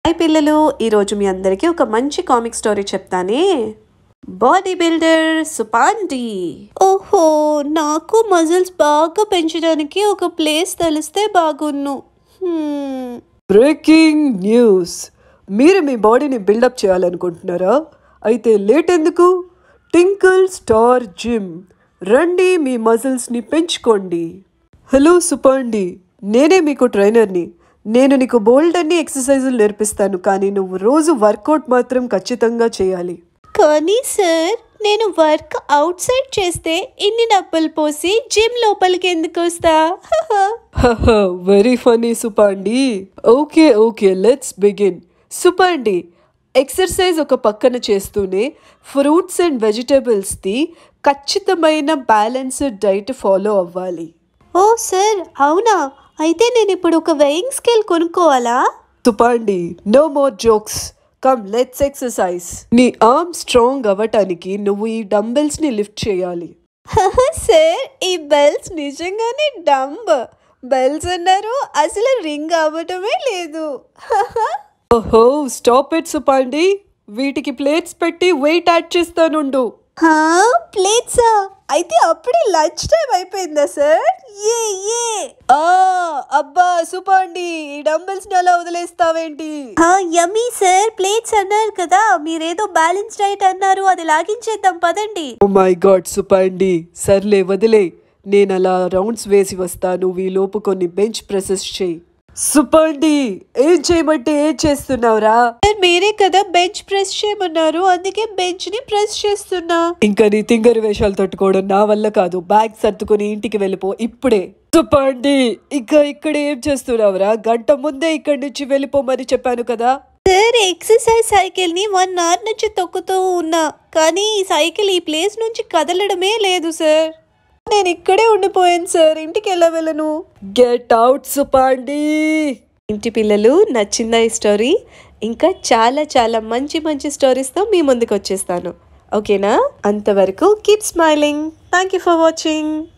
Hi పిల్లలు ఈరోజు మీ అందరికీ ఒక మంచి కామిక్ స్టోరీ చెప్తానే బాడీ బిల్డర్ సుపాండి ఓహో నాకు మజిల్స్ బాగా పెంచడానికి ఒక ప్లేస్ తెలిస్తే బాగున్ను హ్మ్. బ్రేకింగ్ న్యూస్ మీరు మీ బాడీని బిల్డప్ చేయాలనుకుంటున్నారా అయితే లేట్ ఎందుకు టింకిల్ స్టార్ జిమ్ రండి మీ మజిల్స్ని పెంచుకోండి హలో సుపాండి నేనే మీకు ట్రైనర్ని నేను నీకు బోల్డ్ అన్ని ఎక్సర్సైజులు నేర్పిస్తాను కానీ నువ్వు రోజు వర్కౌట్ మాత్రం ఖచ్చితంగా చేయాలి కానీ సార్ నేను వర్క్ అవుట్ సైడ్ చేస్తే ఇన్ని డబ్బులు పోసి జిమ్ లోపలికి ఎందుకు వస్తా very funny Suppandi okay okay let's begin Suppandi exercise ఒక పక్కన చేస్తూనే ఫ్రూట్స్ అండ్ వెజిటబుల్స్ది ఖచ్చితమైన బ్యాలెన్స్డ్ డైట్ ఫాలో అవ్వాలి ఓ సార్ అవునా అయితే నేను ఇప్పుడు ఒక వెయింగ్ స్కేల్ కొనుక్కోవాలా Suppandi no more jokes come let's exercise నీ ఆర్మ్ స్ట్రాంగ్ అవ్వటానికి నువ్వు ఈ డంబెల్స్ని లిఫ్ట్ చేయాలి సార్ ఈ బెల్స్ నిజంగానే డంబ్ బెల్స్ అన్నారు అసలు రింగ్ అవ్వటమే లేదు ఓహో స్టాప్ ఇట్ సుపాండి వీటికి ప్లేట్స్ పెట్టి వెయిట్ యాడ్ చేస్తానుండు ప్లేట్సా అయితే అప్పుడే లంచ్ టైం అయిపోయిందా సార్ ఏ ఏ ఆ అబ్బా సుపాండి ఈ డంబెల్స్ అలా వదిలేస్తావేంటి యమ్మీ సార్ ప్లేట్స్ అన్నారు కదా మీరేదో బ్యాలెన్స్ డైట్ అన్నారు అది లాగించేద్దాం పదండి ఓ మై గాడ్ సుపాండి సర్లే వదిలే నేను అలా రౌండ్స్ వేసి వస్తాను ఈ లోపు కొన్ని బెంచ్ ప్రెసెస్ చేయి సుపాండి ఏం చేయమంటే ఏం చేస్తున్నావురా సార్ మీరే కదా బెంచ్ ప్రెస్ చేయమన్నారు అందుకే బెంచ్ ని ప్రెస్ చేస్తున్నా ఇంకా నీ తింగరి వేషాలు తట్టుకోవడం నా వల్ల కాదు బ్యాగ్ సర్దుకొని ఇంటికి వెళ్ళిపో ఇప్పుడే సుపాండి ఇంకా ఇక్కడ ఏం చేస్తున్నావురా గంట ముందే ఇక్కడి నుంచి వెళ్ళిపోమని చెప్పాను కదా సార్ ఎక్సర్సైజ్ సైకిల్ ని వన్ అవర్ నుంచి తొక్కుతూ ఉన్నా కానీ ఈ సైకిల్ ఈ ప్లేస్ నుంచి కదలడమే లేదు సార్ నేను ఇక్కడే ఉండిపోయాను సార్ ఇంటికి ఎలా వెళ్ళను గెట్ అవుట్ సుపాండి ఇంటి పిల్లలు నచ్చిందా ఈ స్టోరీ ఇంకా చాలా చాలా మంచి మంచి స్టోరీస్తో మీ ముందుకు వచ్చేస్తాను ఓకేనా అంతవరకు keep smiling thank you for watching